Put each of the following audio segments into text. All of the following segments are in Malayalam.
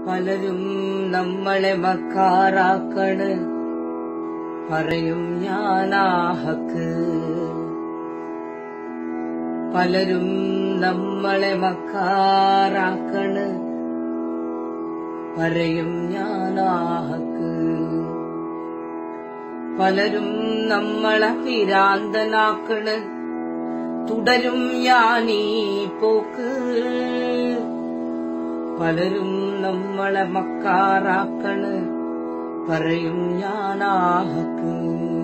പലരും നമ്മളെ മക്കാറാക്കണ് പറയും ഞാനാഹക്ക് പലരും നമ്മളെ മക്കാറാക്കണ് പറയും ഞാനാഹക്ക് പലരും നമ്മളെ പിരാന്തനാക്കണ് തുടരും ഞാനീ പോക്ക് പലരും നമ്മളെ മക്കാറാക്കണ് പറയും ഞാനാഹക്ക്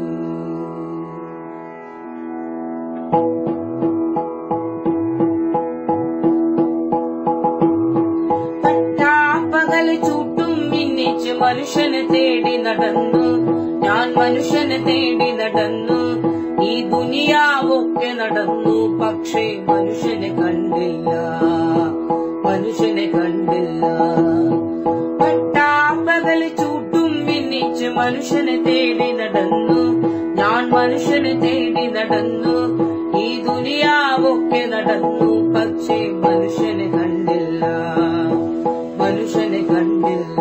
പട്ടാപ്പകൽ ചൂട്ടും മിന്നിച്ച് മനുഷ്യനെ തേടി നടന്നു ഞാൻ മനുഷ്യനെ തേടി നടന്നു ഈ ദുനിയാവൊക്കെ നടന്നു പക്ഷേ മനുഷ്യനെ കണ്ടില്ല മനുഷ്യനെ കണ്ടില്ല പട്ടാപ്പകൽ ചൂട്ടും മിന്നിച്ച് മനുഷ്യനെ തേടി നടന്നു ഞാൻ മനുഷ്യനെ തേടി നടന്നു ഈ ദുനിയാവൊക്കെ നടന്നു പക്ഷേ മനുഷ്യനെ കണ്ടില്ല മനുഷ്യനെ കണ്ടില്ല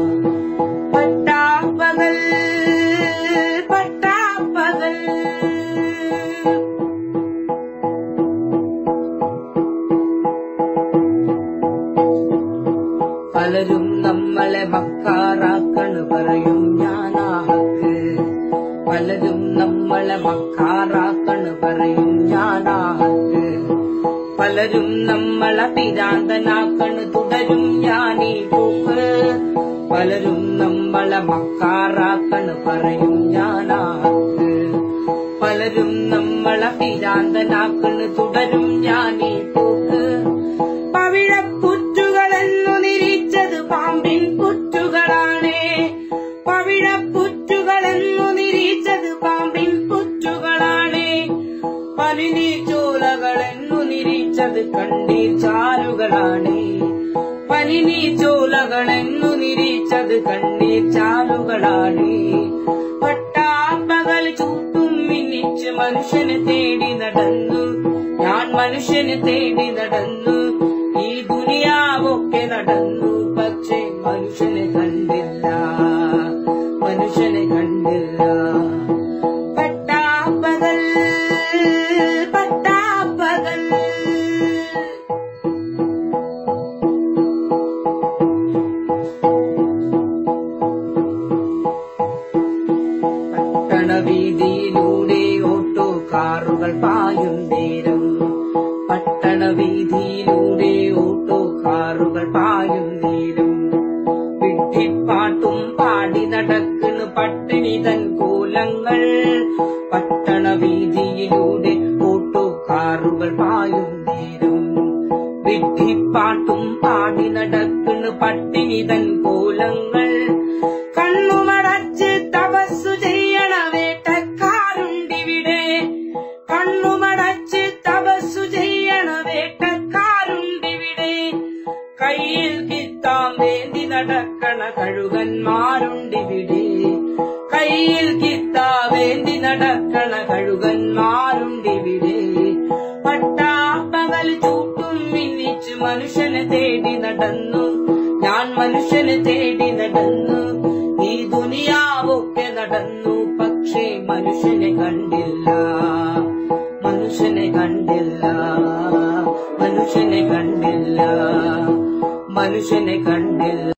പട്ടാപ്പകൽ പട്ടാപ്പകൽ പലരും നമ്മളെ മക്കാറാക്കണ് പറയും ഞാനാഹക്ക് പലരും നമ്മളെ മക്കാറാക്കണ് പറയും ഞാനാഹക്ക് പലരും നമ്മളെ പിരാന്തനാക്കണ് തുടരും ഞാനീ പൂക്ക് പലരും നമ്മളെ മക്കാറാക്കണ് പറയും ഞാനാഹക്ക് പലരും നമ്മളെ പിരാന്തനാക്കണ് തുടരും ഞാനീ പൂക്ക് പവിഴപ്പുറ്റുകളെന്നു നിരീച്ചത് പാമ്പിൻ പുറ്റുകളാണേ പവിഴപ്പുറ്റുകളെന്നു നിരീച്ചത് പാമ്പിൻ പുറ്റുകളാണേ പനിനീ ചോലകളെന്നു നിരീച്ചത് കണ്ണീർ ചാലുകളാണേ പനിനീ ചോലകളെന്നു നിരീച്ചത് കണ്ണീർ ചാലുകളാണേ പട്ടാപ്പകൽ ചൂട്ടും മിന്നിച്ച് മനുഷ്യനെ തേടി നടന്നു ഞാൻ മനുഷ്യനെ തേടി നടന്നു ഈ ദുനിയാവൊക്കെ നടന്നു പക്ഷേ മനുഷ്യനെ കണ്ടില്ല മനുഷ്യനെ കണ്ടില്ല പട്ടാപ്പകൽ പട്ടാപ്പകൽ പട്ടണവീതിയിലൂടെ ഓട്ടോ കാറുകൾ പായും നേരം പട്ടണവീതിയിലൂടെ ഓട്ടോ കാറുകൾ പായും നേരം വിഡ്ഢിപ്പാട്ടും പാടി നടക്കണ് പട്ടിണി തൻ കോലങ്ങൾ പട്ടണവീതിയിലൂടെ ഓട്ടോ കാറുകൾ പായും നേരം വിഡ്ഢിപ്പാട്ടും പാടി നടക്കണ് പട്ടിണി തൻ കോലങ്ങൾ കണ്ണുമടച്ച് തപസ്സു ചെയ്യണ വേട്ടക്കാരുണ്ടിവിടെ കണ്ണുമടച്ച് തപസ്സു ചെയ്യണ വേട്ടക്കാരുണ്ടിവിടെ കയ്യിൽ കിത്താം വേണ്ടി നടക്കണ കഴുകന്മാരുണ്ടിവിടെ കയ്യിൽ കിത്താ വേണ്ടി നടക്കണ കഴുകന്മാരുണ്ടിവിടെ പട്ടാപ്പകൽ ചൂട്ടും മിന്നിച്ച് മനുഷ്യനെ തേടി നടന്നു ഞാൻ മനുഷ്യനെ തേടി നടന്നു ഈ ദുനിയാവൊക്കെ നടന്നു പക്ഷേ മനുഷ്യനെ കണ്ടില്ല മനുഷ്യനെ കണ്ടില്ല മനുഷ്യനെ കണ്ടില്ല മനുഷ്യനെ കണ്ടില്ല